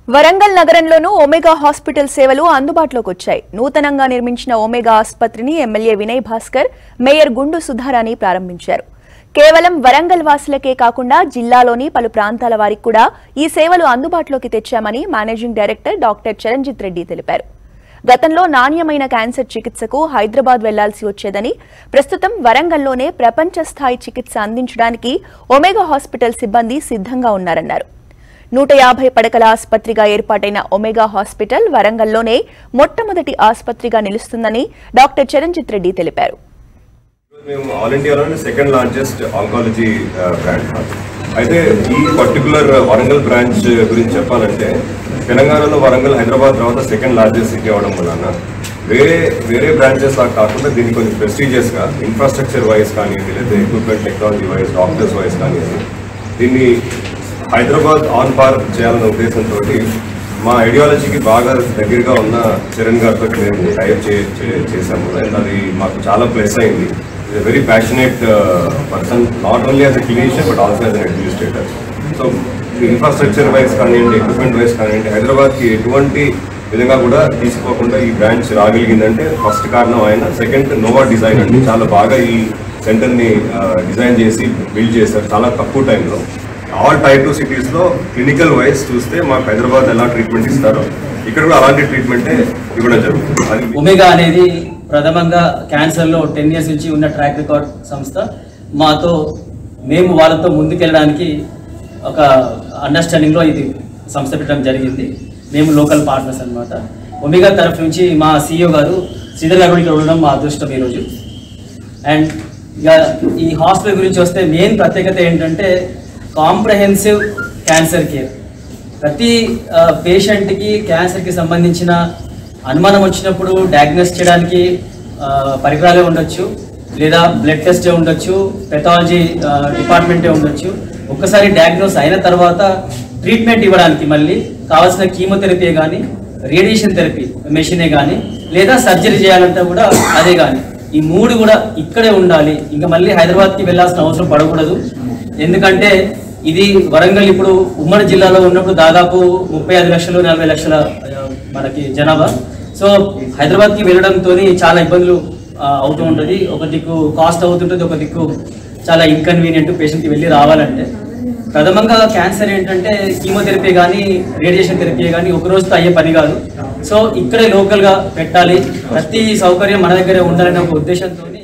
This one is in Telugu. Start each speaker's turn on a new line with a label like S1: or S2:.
S1: వరంగల్ నగరంలోనూ ఒమేగా హాస్పిటల్ సేవలు అందుబాటులోకి వచ్చాయి నూతనంగా నిర్మించిన ఒమేగా ఆసుపత్రిని ఎమ్మెల్యే వినయ్ భాస్కర్ మేయర్ గుండు సుధారాణి ప్రారంభించారు కేవలం వరంగల్ వాసులకే కాకుండా జిల్లాలోని పలు ప్రాంతాల వారికి కూడా ఈ సేవలు అందుబాటులోకి తెచ్చామని managing director doctor Charanjit Reddy తెలిపారు గతంలో నాణ్యమైన క్యాన్సర్ చికిత్సకు హైదరాబాద్ వెళ్లాల్సి వచ్చేదని ప్రస్తుతం వరంగల్లోనే ప్రపంచ స్థాయి చికిత్స అందించడానికి ఒమేగా హాస్పిటల్ సిబ్బంది సిద్ధంగా ఉన్నారన్నారు నూట యాభై పడకల ఆసుపత్రిగా ఏర్పాటైన ఒమేగా హాస్పిటల్ వరంగల్లోనే మొట్టమొదటి ఆసుపత్రిగా నిలుస్తుందని డాక్టర్ చరణ్జిత్ రెడ్డి తెలిపారు
S2: మేము ఆల్ ఇండియాలోనే సెకండ్ లార్జెస్ట్ ఆంకాలజీ బ్రాంచ్ అయితే ఈ పర్టికులర్ వరంగల్ బ్రాంచ్ గురించి చెప్పాలంటే తెలంగాణలో వరంగల్ హైదరాబాద్ తర్వాత సెకండ్ లార్జెస్ట్ సిటీ అవడం వలన వేరే వేరే బ్రాంచెస్ లాగా కాకుండా దీన్ని కొంచెం ప్రెస్టీజియస్గా ఇన్ఫ్రాస్ట్రక్చర్ వైజ్ కానివ్వండి లేదా equipment technology wise doctors wise కానివ్వండి దీన్ని హైదరాబాద్ ఆన్ పార్ చేయాలనే ఉద్దేశంతో మా ఐడియాలజీకి బాగా దగ్గరగా ఉన్న చరణ్ గారితో మేము టైప్ చే చే- చేశాము అండ్ అది మాకు చాలా ప్లస్ అయింది is very passionate person not only as a clinician but also as an administrator so infrastructure wise కానివ్వండి ఎక్విప్మెంట్ వైజ్ కానివ్వండి హైదరాబాద్కి ఎటువంటి విధంగా కూడా తీసుకోకుండా ఈ బ్రాంచ్ రాగలిగిందంటే ఫస్ట్ కారణం ఆయన సెకండ్ నోవా డిజైన్ అండి చాలా బాగా ఈ సెంటర్ని డిజైన్ చేసి బిల్డ్ చేశారు చాలా తక్కువ టైంలో ఆల్ టైప్ టూ సిటీస్లో క్లినికల్ వైజ్ చూస్తే మాకు హైదరాబాద్ ఎలా ట్రీట్మెంట్ ఇస్తారో ఇక్కడ కూడా అలాంటి ట్రీట్మెంటే ఇవ్వడం జరుగుతుంది అది
S3: ఒమేగా అనేది ప్రథమంగా క్యాన్సర్లో టెన్ ఇయర్స్ నుంచి ఉన్న ట్రాక్ రికార్డ్ సంస్థ మాతో మేము వాళ్ళతో ముందుకెళ్ళడానికి ఒక అండర్స్టాండింగ్లో ఇది సంస్థ పెట్టడం జరిగింది మేము లోకల్ పార్ట్నర్స్ అన్నమాట ఒమేగా తరఫు నుంచి మా సీఈఓ గారు శ్రీధర్ గారు కూడా ఇక్కడ ఉండడం మా అదృష్టం ఈరోజు అండ్ ఇక ఈ హాస్పిటల్ గురించి వస్తే మెయిన్ ప్రత్యేకత ఏంటంటే కాంప్రహెన్సివ్ క్యాన్సర్ కేర్ ప్రతి పేషెంట్కి క్యాన్సర్కి సంబంధించిన అనుమానం వచ్చినప్పుడు డయాగ్నోస్ చేయడానికి ఆ, పరికరాలే ఉండొచ్చు లేదా బ్లడ్ టెస్టే ఉండొచ్చు పెథాలజీ డిపార్ట్మెంటే ఉండొచ్చు ఒక్కసారి డయాగ్నోస్ అయిన తర్వాత ట్రీట్మెంట్ ఇవ్వడానికి మళ్ళీ కావాల్సిన కీమోథెరపీ కానీ రేడియేషన్ థెరపీ మెషినే కానీ లేదా సర్జరీ చేయాలంటే కూడా అదే కానీ ఈ మూడు కూడా ఇక్కడే ఉండాలి ఇంకా మళ్ళీ హైదరాబాద్కి వెళ్ళాల్సిన అవసరం పడకూడదు ఎందుకంటే ఇది వరంగల్ ఇప్పుడు ఉమ్మడి జిల్లాలో ఉన్నప్పుడు దాదాపు ముప్పై ఐదు లక్షలు నలభై లక్షల ఆ, మనకి జనాభా సో హైదరాబాద్కి వెళ్ళడంతో చాలా ఇబ్బందులు ఆ, అవుతూ ఉంటుంది ఒక దిక్కు కాస్ట్ అవుతుంటుంది ఒక దిక్కు చాలా ఇన్కన్వీనియంట్ పేషెంట్కి వెళ్ళి రావాలంటే ప్రథమంగా క్యాన్సర్ ఏంటంటే కీమోథెరపీ కానీ రేడియేషన్ థెరపీ కానీ ఒక రోజుతో అయ్యే పని కాదు సో ఇక్కడే లోకల్గా పెట్టాలి ప్రతి సౌకర్యం మన దగ్గరే ఉండాలనే ఒక ఉద్దేశంతో